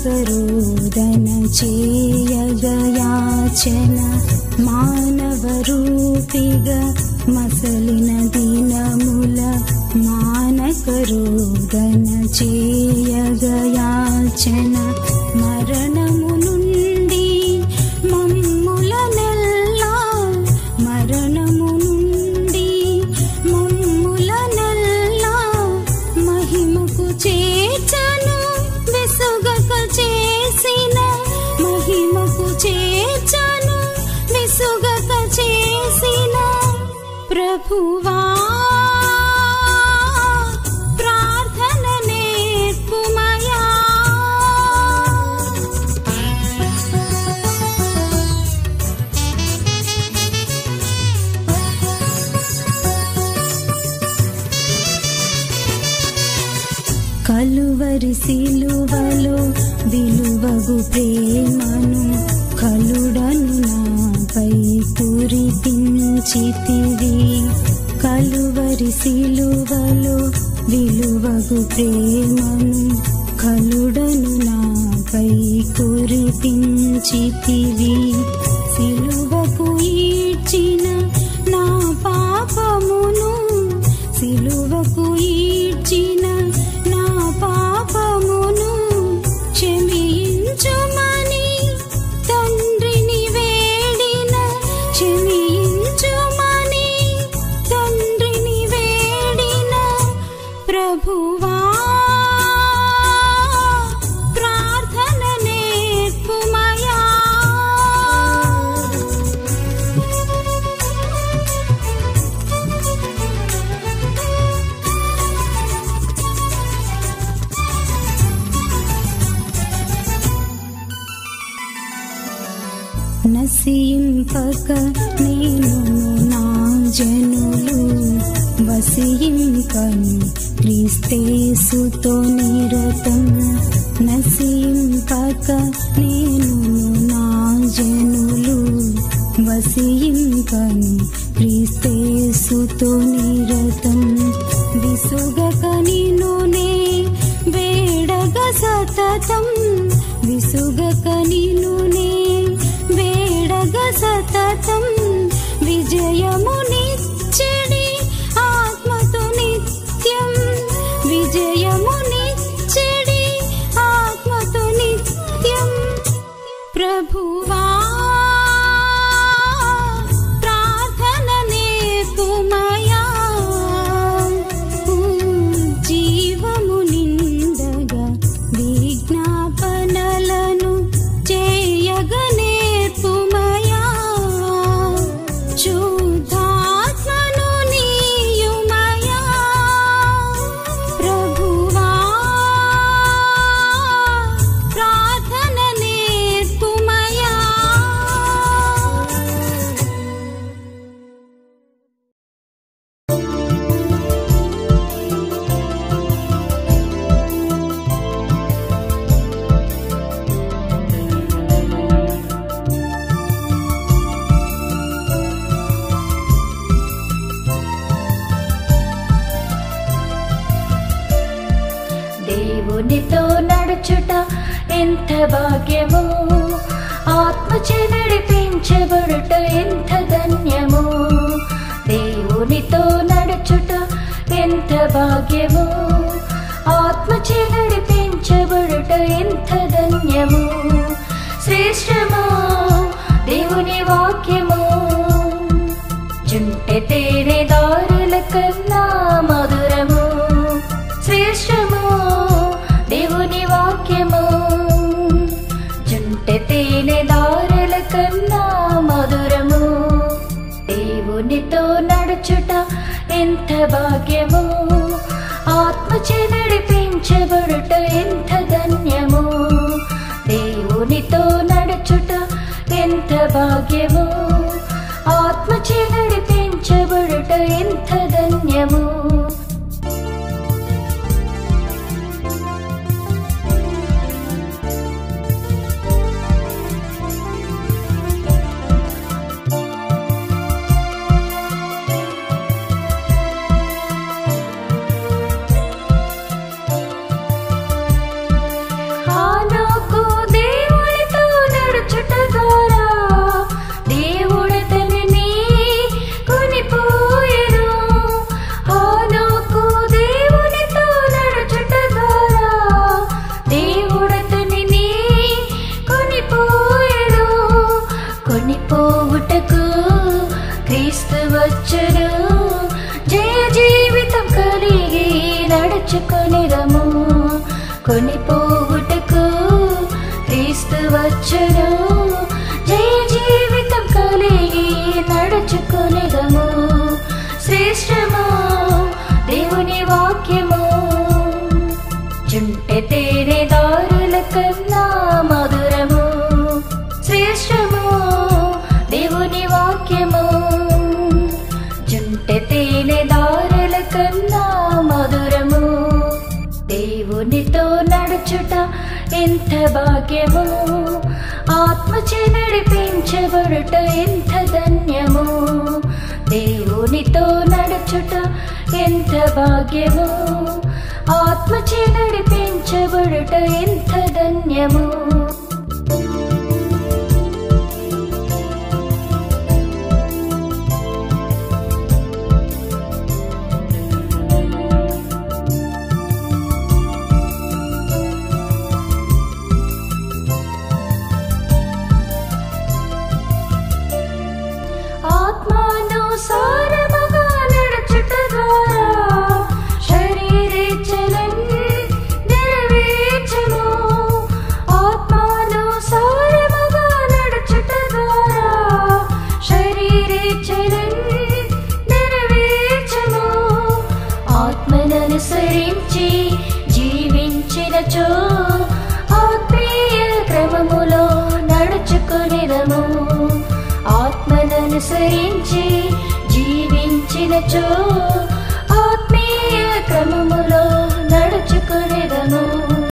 మానకరోదన చేయగయాచన మానవరూపిగా మసలిన దినముల మానకరోదన చేయగయాచన మరణము నుండి మమ్ముల నెల్లా మరణము నుండి మమ్ముల నెల్లా మహిమకు చేర్చను విసుగక చేసిన మహిమకు చేర్చను విసుగక చేసిన ప్రభువా ప్రార్థన నేర్పుమయా కలువరి సిలువలో విలువగు ప్రేమను కలుడను నాపై కురిపించితివి కలువరి సిలువలో విలువగు ప్రేమను కలుడను నాపై కురిపించితివి సిలువకు ఈడ్చిన నా పాపమును సిలువకు ఈడ్చిన నా పాపమును క్షమించుమని తండ్రిని వేడిన క్షమించుమని తండ్రిని వేడిన ప్రభువా ప్రార్థన నేర్పుమయా నసింపక నేను నా జనులు వసింకను క్రీస్తేసుతో నిరతం నసింపక నేను నా జనులు వసింకను క్రీస్తేసుతో నిరతం విసుగక నిన్నునే వేడగ సతతం విసుగక నిన్నునే వేడగ సతతం విజయమునిచ్చడి ఆత్మతో నిత్యం విజయమునిచ్చడి ఆత్మతో నిత్యం ప్రభువా ప్రార్థన నేర్పుమయా జీవము నిందగా విజ్ఞాపనలను చేయగ నేర్పుమయా శుద్ధాత్మను నీయుమయా ప్రభువా ప్రార్థన నేర్పుమయా దేవునితో నడుచుట ఎంత భాగ్యము ఆత్మచే నడిపించబడుట ఎంత ధన్యము దేవునితో నడుచుట ఎంత భాగ్యము ఆత్మచే నడిపించబడుట ఎంత ధన్యము శ్రేష్టము దేవుని వాక్యము చుంటె తేనె దారుల కన్నా మధురము శ్రేష్టము దేవుని వాక్యము చుంటె తేనె దారుల కన్నా మధురము దేవునితో నడుచుట ఎంత భాగ్యము ఆత్మచే నడిపించబడుట ఎంత ధన్యము దేవునితో నడుచుట ఎంత భాగ్యము ఆత్మచే నడిపించబడుట ఎంత ధన్యము హానోకు వచ్చును జయ జీవితం కలిగి నడుచుకొనిదము కొనిపోవుటకు క్రీస్తు వచ్చును జయ జీవితం కలిగి నడుచుకొనిదము శ్రేష్టము దేవుని వాక్యము చుంటె తేనె దారుల కన్నా మధురము శ్రేష్టము దేవుని వాక్యము జుంటె తేనె దారుల కన్నా మధురము దేవునితో నడుచుట ఎంత భాగ్యము ఆత్మచే నడిపించబడుట ఎంత ధన్యము దేవునితో నడుచుట ఎంత భాగ్యము ఆత్మచే నడిపించబడుట ఎంత ధన్యము ఆత్మానుసారముగా నడుచుట ద్వారా శరీరేచ్ఛలను నెరవేర్చును. ఆత్మానుసారముగా నడుచుట ద్వారా శరీరేచ్ఛలను నెరవేర్చును. ఆత్మననుసరించి జీవించినచో ఆత్మీయ క్రమములో నడుచుకునిదము ఆత్మననుసరించి జీవించినచో